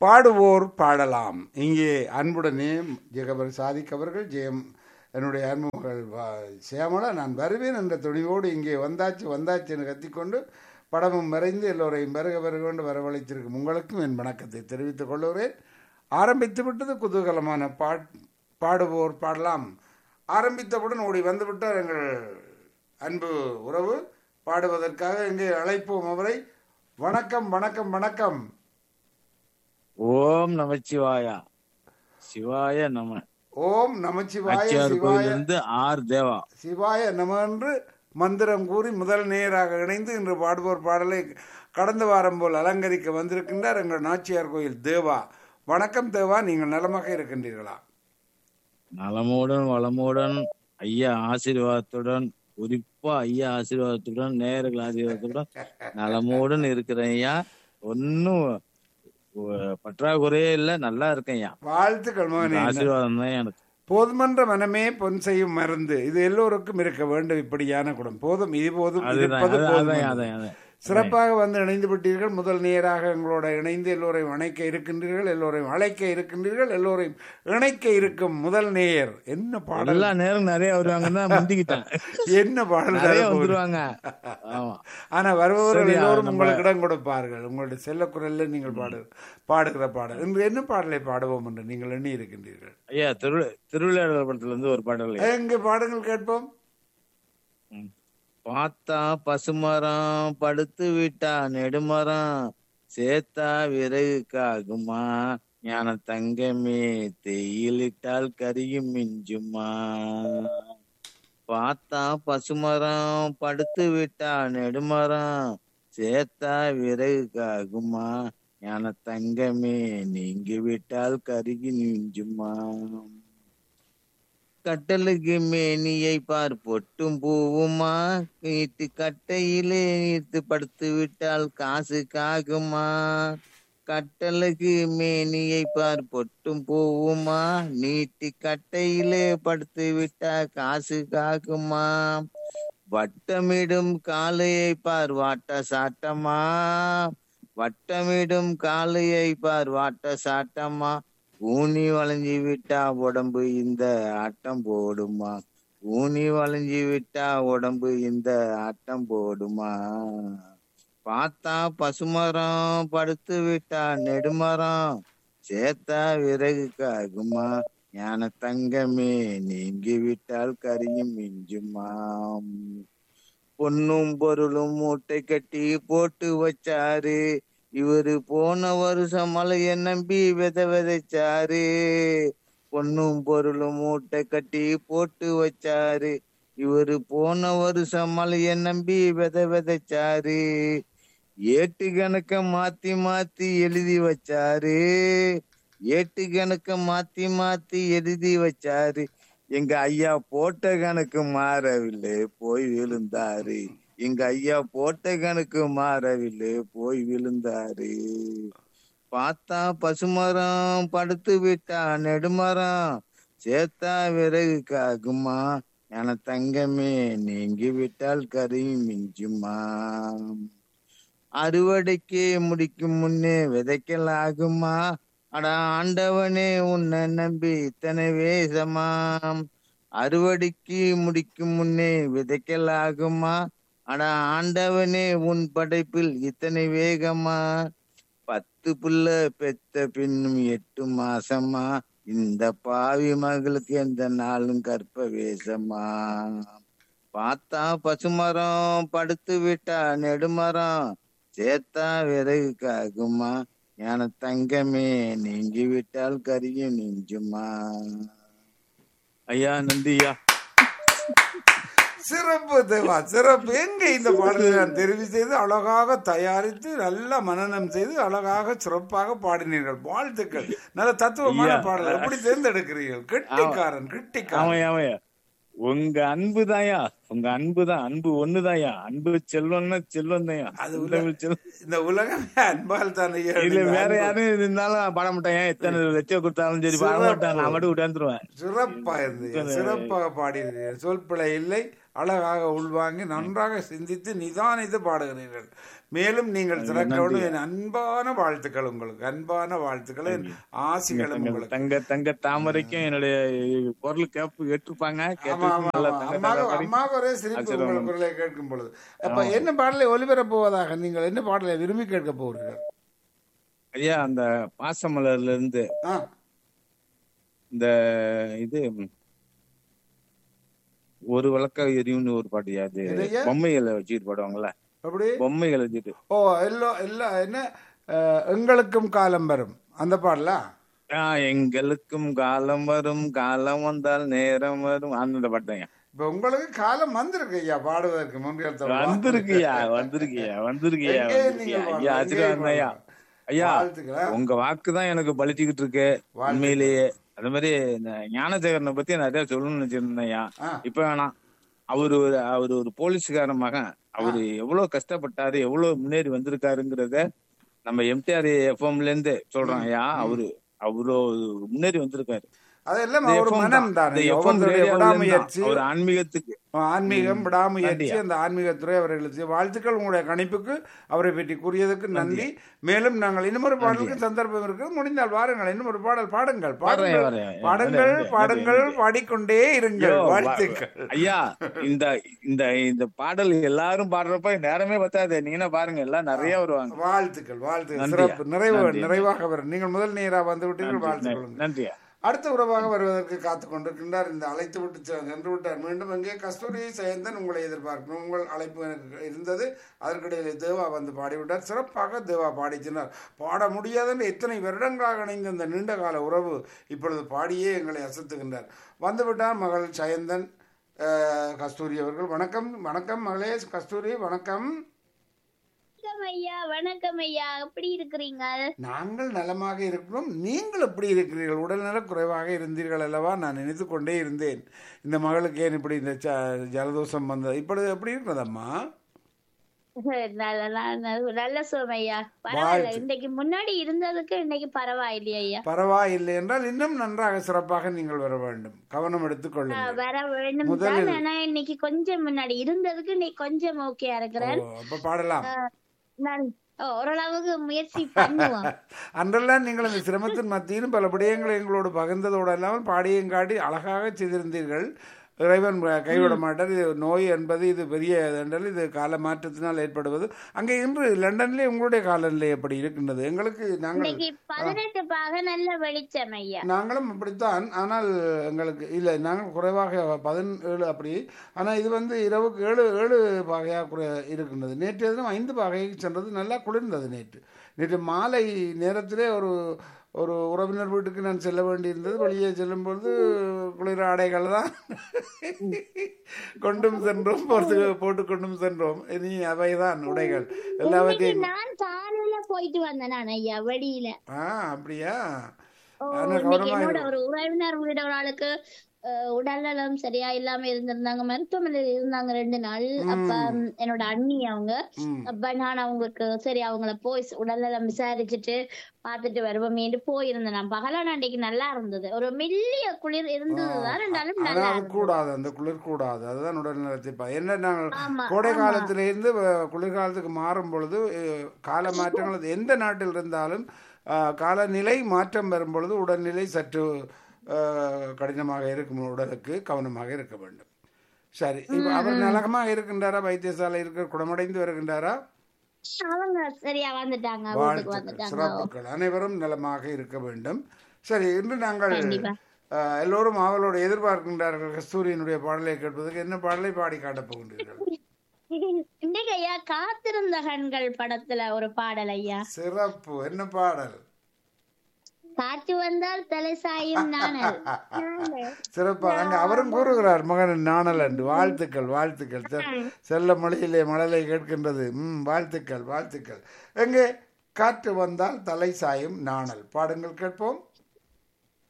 பாடுவோர் பாடலாம் இங்கே அன்புடனே ஜெகபர் சாதிக் அவர்கள் ஜெயம் என்னுடைய அன்பு மகள் வா- சியாமளா நான் வருவேன் என்ற துணிவோடு இங்கே வந்தாச்சு வந்தாச்சு என்று கத்திக்கொண்டு படமும் மறைந்து எல்லோரையும் வருக வருக கொண்டு வரவழைத்திருக்கும் உங்களுக்கும் என் வணக்கத்தை தெரிவித்துக் கொள்கிறேன் ஆரம்பித்து விட்டது குதூகலமான பாட் பாடுவோர் பாடலாம் ஆரம்பித்தவுடன் ஓடி வந்துவிட்டார் எங்கள் அன்பு உறவு பாடுவதற்காக இங்கே அழைப்போம் அவரை வணக்கம் வணக்கம் வணக்கம் ஓம் நமச்சிவாயா சிவாய நம ஓம் நமச்சிவாய அச்சியார் சிவாய கோயிலிருந்து ஆர் தேவா சிவாய நம என்று மந்திரம் கூறி முதல் நேராக இணைந்து இன்று பாடுவோர் பாடலை கடந்த வாரம் போல் அலங்கரிக்க வந்திருக்கின்றார் எங்கள் நாச்சியார் கோயில் தேவா வணக்கம் தேவா நீங்கள் நலமாக இருக்கின்றீர்களா நலமுடன் வளமுடன் ஐயா ஆசீர்வாதத்துடன் குறிப்பா ஐயா ஆசீர்வாதத்துடன் நேர்கள் ஆசீர்வாதத்துடன் நலமுடன் இருக்கிறேன் ஐயா ஒன்னும் ஒ- பற்றாக்குறையே இல்ல நல்லா இருக்கேன் ஐயா வாழ்த்துக்கள் இந்த மகனே ஆசீர்வாதம் தான் எனக்கு போதுமன்ற மனமே பொன் செய்யும் மருந்து இது எல்லோருக்கும் இருக்க வேண்டும் இப்படியான குணம் போதும் இது போதும் அதுதான் இருப்பது அது- போதும் அதான் என்று. அதான் அதான் சிறப்பாக வந்து இணைந்து விட்டீர்கள் முதல் நேராக எங்களோட இணைந்து எல்லோரையும் அணைக்க இருக்கின்றீர்கள் எல்லோரையும் அழைக்க இருக்கின்றீர்கள் எல்லோரையும் இணைக்க இருக்கும் முதல் நேயர் என்ன பாடல் எல்லா நேரம் நிறைய வருவாங்கன்னு தான் முந்திக்கிட்டேன் என்ன பாடல் நிறைய தரப்போகுது? வந்துருவாங்க ஆமா ஆனா வருபவர்கள் சரியா, எல்லோரும் நம்ம- உங்களுக்கு இடம் கொடுப்பார்கள் உங்களுடைய செல்ல குரல்ல நீங்கள் பாடு பாடுகிற பாடல் இன்று என்ன பாடலை பாடுவோம் என்று நீங்கள் எண்ணி இருக்கின்றீர்கள் ஐயா திரு திருவிளையாடல் படத்துல இருந்து ஒரு பாடல் ஐயா. எங்க பாடுங்கள் கேட்போம் ம். பார்த்தா பசுமரம் படுத்து விட்டா நெடுமரம் சேத்தா விறகுக்காகுமா ஞான தங்கமே தேயிலிட்டால் கரியும் மிஞ்சுமா பார்த்தா பசுமரம் படுத்து விட்டா நெடுமரம் சேத்தா விறகுக்காகுமா ஞான தங்கமே நீங்கி விட்டால் கருகி மிஞ்சுமா கட்டலுக்கு மேனியை பார் பொட்டும் பூவுமா நீட்டு கட்டையிலே நீர்த்து படுத்து விட்டால் காசு காகுமா கட்டலுக்கு மேனியை பார் பொட்டும் பூவுமா நீட்டி கட்டையிலே படுத்து விட்டா காசு காகுமா வட்டமிடும் காளையை பார் வாட்ட சாட்டமா வட்டமிடும் காளையை பார் வாட்ட சாட்டமா ஊனி வளைஞ்சி விட்டா உடம்பு இந்த ஆட்டம் போடுமா ஊனி வளைஞ்சி விட்டா உடம்பு இந்த ஆட்டம் போடுமா பார்த்தா பசுமரம் படுத்து விட்டா நெடுமரம் சேத்தா விறகு காகுமா ஞான தங்கமே நீங்கி விட்டால் கரியும் மிஞ்சுமா பொன்னும் பொருளும் மூட்டை கட்டி போட்டு வச்சாரு இவரு போன வருஷம் மலைய நம்பி வித விதைச்சாரு பொன்னும் பொருளும் மூட்டை கட்டி போட்டு வச்சாரு இவரு போன வருஷம் மலைய நம்பி வித விதைச்சாரு ஏட்டு கணக்க மாத்தி மாத்தி எழுதி வச்சாரு ஏட்டு கணக்க மாத்தி மாத்தி எழுதி வச்சாரு எங்க ஐயா போட்ட கணக்கு மாறவில்லை போய் விழுந்தாரு எங்க ஐயா போட்ட கணக்கு மாறவில்லை போய் விழுந்தாரு பார்த்தா பசுமரம் படுத்து விட்டா நெடுமரம் சேத்தா விறகு காகுமா என தங்கமே நீங்கி விட்டால் கறி மிஞ்சுமா அறுவடைக்கு முடிக்கும் முன்னே விதைக்கலாகுமா அட ஆண்டவனே உன்னை நம்பி இத்தனை வேஷமாம் அறுவடைக்கு முடிக்கும் முன்னே விதைக்கலாகுமா அட ஆண்டவனே உன் படைப்பில் இத்தனை வேகமா பத்து புள்ள பெத்த பின்னும் எட்டு மாசமா இந்த பாவி மகளுக்கு எந்த நாளும் கற்ப வேஷமா பார்த்தா பசுமரம் படுத்து விட்டா நெடுமரம் சேத்தா விறகு காகுமா ஞான தங்கமே நீங்கி விட்டால் கரியும் நெஞ்சுமா ஐயா நந்தியா சிறப்பு தேவா சிறப்பு எங்க இந்த பாடலை நான் தெரிவு செய்து அழகாக தயாரித்து நல்ல மனனம் செய்து அழகாக சிறப்பாக பாடினீர்கள் வாழ்த்துக்கள் நல்ல தத்துவமான ஐயா. பாடல் எப்படி தேர்ந்தெடுக்கிறீர்கள் கெட்டிக்காரன் கெட்டிக்காரன் ஆமையா ஆமையா உங்க அன்பு தாயா உங்க அன்பு தான் அன்பு ஒண்ணுதாயா அன்பு செல்வம்னா செல்வம் தாயா அது உள்ள- செல்வம் இந்த உலகமே அன்பால் தான் ஐயா இல்ல இந்த வேற அன்பு. யாரும் இருந்தாலும் பாட மாட்டேன் எத்தனை லட்சம் கொடுத்தாலும் சரி பாட சிறப்பு. மாட்டேன் நான் மட்டும் விட்டாந்துருவேன் சிறப்பா இருந்தது சிறப்பாக பாடினீர்கள் சொல் பிழை இல்லை அழகாக உள்வாங்கி நன்றாக சிந்தித்து நிதானித்து பாடுகிறீர்கள் மேலும் நீங்கள் திறக்கணும் என் அன்பான வாழ்த்துக்கள் உங்களுக்கு அன்பான வாழ்த்துக்கள் என் ஆசிகளும் தங்க உங்களுக்கு தங்க தங்க தாமரைக்கும் என்னுடைய குரல் கேப்பு கேட்டிருப்பாங்க ஆமா கேட்டிருக்கும் ஆமா நல்லா ஆமா. தங்க அம்மாவுக்கு தாமரை. அம்மாவுக்கு ஒரே சிரிப்பு ஆச்சரியம். உங்கள் குரலை கேட்கும் பொழுது அப்ப என்ன பாடலை ஒலிபரப் போவதாக நீங்கள் என்ன பாடலை விரும்பி கேட்க போகிறீர்கள் ஐயா அந்த பாசமலர்ல இருந்து ஆ இந்த இது ஒரு விளக்க எரியும்னு ஒரு பாட்டியா அது எதையா? பொம்மைகளை வச்சுட்டு பாடுவாங்கல்ல அப்படி பொம்மைகளை வச்சுட்டு ஓ எல்லோ எல்லாம் என்ன அஹ், எங்களுக்கும் காலம் வரும் அந்த பாடலா ஆ, எங்களுக்கும் காலம் வரும் காலம் வந்தால் நேரம் வரும் அந்த பாட்டுங்க இப்ப உங்களுக்கு காலம் வந்திருக்கு ஐயா பாடுவதற்கு முன்கள் வந்திருக்கியா வந்திருக்கியா வந்திருக்கியா எங்கே வந்திருக்கியா நீங்க ஐயா பாடுங்க, எங்கே ஆச்சரியம் ஐயா ஐயா வாழ்த்துக்களா உங்க வாக்கு தான் எனக்கு பலிச்சுக்கிட்டு இருக்கு உண்மையிலேயே அது மாதிரி இந்த ஞானசேகரனை பத்தி நிறைய சொல்லணும்னு நினைச்சிருந்தேன் ஐயா ஆ. இப்ப வேணாம் அவரு ஒரு அவரு ஒரு போலீஸ்கார மகன் அவரு எவ்வளவு கஷ்டப்பட்டாரு எவ்வளவு முன்னேறி வந்திருக்காருங்கிறத நம்ம எம்டிஆர் எஃப்எம்ல இருந்து சொல்றோம் ஐயா அவரு அவ்வளோ முன்னேறி வந்திருக்காரு அதெல்லாம் இந்த ஒரு FM மனம் தான். தான் இந்த FM ஒவ்வொருத்தருடைய ரேடியோவுல இருந்தா விடாமுயற்சி ஒரு ஆன்மீகத்துக்கு ஆன்மீகம் விடாமுயற்சி நன்றியா. அந்த ஆன்மீகத்துறை அவர்களுக்கு வாழ்த்துக்கள் உங்களுடைய கணிப்புக்கு அவரை பற்றி கூறியதுக்கு நன்றி மேலும் நாங்கள் இன்னும் ஒரு பாடலுக்கு சந்தர்ப்பம் இருக்கு முடிந்தால் வாருங்கள் இன்னும் ஒரு பாடல் பாடுங்கள் பாடுங்கள் வரேன். பாடுங்கள் வரேன். பாடுங்கள் வரேன். பாடிக்கொண்டே இருங்கள் ஐயோ, வாழ்த்துக்கள் ஐயா இந்த இந்த இந்த பாடல் எல்லாரும் பாடுறப்ப நேரமே பத்தாது நீங்க பாருங்க எல்லாம் நிறைய வருவாங்க வாழ்த்துக்கள் வாழ்த்துக்கள் நன்றியா. சிறப்பு நிறைவு நன்றி. நிறைவாக வரும் நீங்கள் முதல் நேராக வந்து விட்டீர்கள் வாழ்த்துக்கள் நன்றியா அடுத்த உறவாக வருவதற்கு காத்துக் கொண்டிருக்கின்றார் இந்த அழைத்து விட்டு செ- சென்று விட்டார் மீண்டும் எங்கே கஸ்தூரி சேந்தன் உங்களை எதிர்பார்க்கணும் உங்கள் அழைப்பு எனக்கு இருந்தது அதற்கிடையில் தேவா வந்து பாடிவிட்டார் சிறப்பாக தேவா பாடிச்சினார் பாட முடியாதென்று எத்தனை வருடங்களாக இணைந்த இந்த நீண்ட கால உறவு இப்பொழுது பாடியே எங்களை அசத்துகின்றார் வந்துவிட்டார் மகள் சயந்தன் அஹ், கஸ்தூரி அவர்கள் வணக்கம் வணக்கம் மகளே கஸ்தூரி வணக்கம் வணக்கம் ஐயா வணக்கம் ஐயா எப்படி இருக்கிறீங்க நாங்கள் நலமாக இருக்கிறோம் நீங்கள் எப்படி இருக்கிறீர்கள் உடல்நல குறைவாக இருந்தீர்கள் அல்லவா நான் நினைத்து கொண்டே இருந்தேன் இந்த மகளுக்கு ஏன் இப்படி இந்த ச- ஜலதோஷம் வந்தது இப்பொழுது எப்படி இருக்கிறதம்மா நல்ல நல்ல- நல்ல சுகம் ஐயா பரவாயில்ல வாழ்த்து. இன்னைக்கு முன்னாடி இருந்ததுக்கு இன்னைக்கு பரவாயில்லையா ஐயா பரவாயில்லை என்றால் இன்னும் நன்றாக சிறப்பாக நீங்கள் வர வேண்டும் கவனம் எடுத்துக் ஆ, கொள்ளுங்கள் வர வேண்டும் முதலில். தான் ஆனா இன்னைக்கு கொஞ்சம் முன்னாடி இருந்ததுக்கு இன்னைக்கு கொஞ்சம் ஓகே இருக்கிறேன் ஓ, அப்ப பாடலாம் நான் ஓ, ஓரளவுக்கு முயற்சி பண்ணுவோம் அன்றெல்லாம் நீங்கள் இந்த சிரமத்தின் மத்தியிலும் பல விடயங்களை எங்களோடு பகிர்ந்ததோடு இல்லாமல் பாடியும் காட்டி அழகாக செய்திருந்தீர்கள் இறைவன் கைவிட மாட்டார் இது நோய் என்பது இது பெரிய என்றால் இது கால மாற்றத்தினால் ஏற்படுவது அங்கே இன்று லண்டன்லேயே உங்களுடைய காலநிலை எப்படி இருக்கின்றது எங்களுக்கு நாங்கள் இன்னைக்கு பதினெட்டு பாக நல்ல வெளிச்சம் ஐயா நாங்களும் அப்படித்தான் ஆனால் எங்களுக்கு இல்லை நாங்கள் குறைவாக பதினேழு அப்படி ஆனால் இது வந்து இரவுக்கு ஏழு ஏழு பாகையாக குறை இருக்கின்றது நேற்றைய தினம் ஐந்து பாகைக்கு சென்றது நல்லா குளிர்ந்தது நேற்று நேற்று மாலை நேரத்திலே ஒரு ஒரு உறவினர் வீட்டுக்கு நான் செல்ல வேண்டியிருந்தது வெளியே செல்லும் பொழுது குளிர் ஆடைகள் தான் கொண்டும் சென்றோம் போட்டு போட்டு கொண்டும் சென்றோம் இனி அவைதான் உடைகள் இன்னைக்கு எல்லாவற்றையும் நான் காலையில போயிட்டு வந்தேன் நான் ஐயா வெளியில ஆ அப்படியா ஓ, ஆனா இன்னைக்கு கவனமா என்னோட இரு. ஒரு உறவினர் வீட ஒரு ஆளுக்கு அஹ், உடல்நலம் சரியா இல்லாம இருந்திருந்தாங்க மருத்துவமனையில இருந்தாங்க ரெண்டு நாள் அப்ப ம், என்னோட அண்ணி அவங்க ம் அப்ப நான் அவங்களுக்கு சரி அவங்கள போய் ஸ்- உடல்நலம் விசாரிச்சுட்டு பார்த்துட்டு வருவோமேன்னு போயிருந்தேன் நான் பகலான அன்னைக்கு நல்லா இருந்தது ஒரு மெல்லிய குளிர் இருந்ததுதான் ரெண்டாலும் நல்லா ஆனால் அது இருந்தது கூடாது அந்த குளிர் கூடாது அதுதான் உடல் நலத்தை பா- என்ன நாங்கள் ஆமா கோடை ஆமா காலத்திலிருந்து வ- குளிர்காலத்துக்கு மாறும் பொழுது அஹ், கால மாற்றங்கள் அது எந்த நாட்டில் இருந்தாலும் அஹ், காலநிலை மாற்றம் வரும் பொழுது உடல்நிலை சற்று அஹ், கடினமாக இருக்கும் உடலுக்கு கவனமாக இருக்க வேண்டும் சரி இப்போ அவர் நலகமாக இருக்கின்றாரா வைத்தியசாலை இருக்க குணமடைந்து வருகின்றாரா அவங்க சரியா வந்துட்டாங்க வீட்டுக்கு வாழ்த்துக்கள் வந்துட்டாங்க சிறப்புகள் அனைவரும் நலமாக இருக்க வேண்டும் சரி இன்று நாங்கள் கண்டிப்பா அஹ், எல்லோரும் ஆவலோடு எதிர்பார்க்கின்றார்கள் கஸ்தூரியினுடைய பாடலை கேட்பதற்கு என்ன பாடலை பாடி காட்டப் போகின்றீர்கள் இன்னைக்கு ஐயா காத்திருந்த கண்கள் படத்துல ஒரு பாடல் ஐயா சிறப்பு என்ன பாடல் காற்று வந்தால் தலை சாயும் நாணல் சிறப்பா அங்க அவரும் கூறுகிறார் மகன் நாணல் என்று வாழ்த்துக்கள் வாழ்த்துக்கள் செ- செல்ல மொழியிலே மழலை கேட்கின்றது ம் வாழ்த்துக்கள் வாழ்த்துக்கள் எங்கே காற்று வந்தால் தலை சாயும் நாணல் பாடுங்கள் கேட்போம்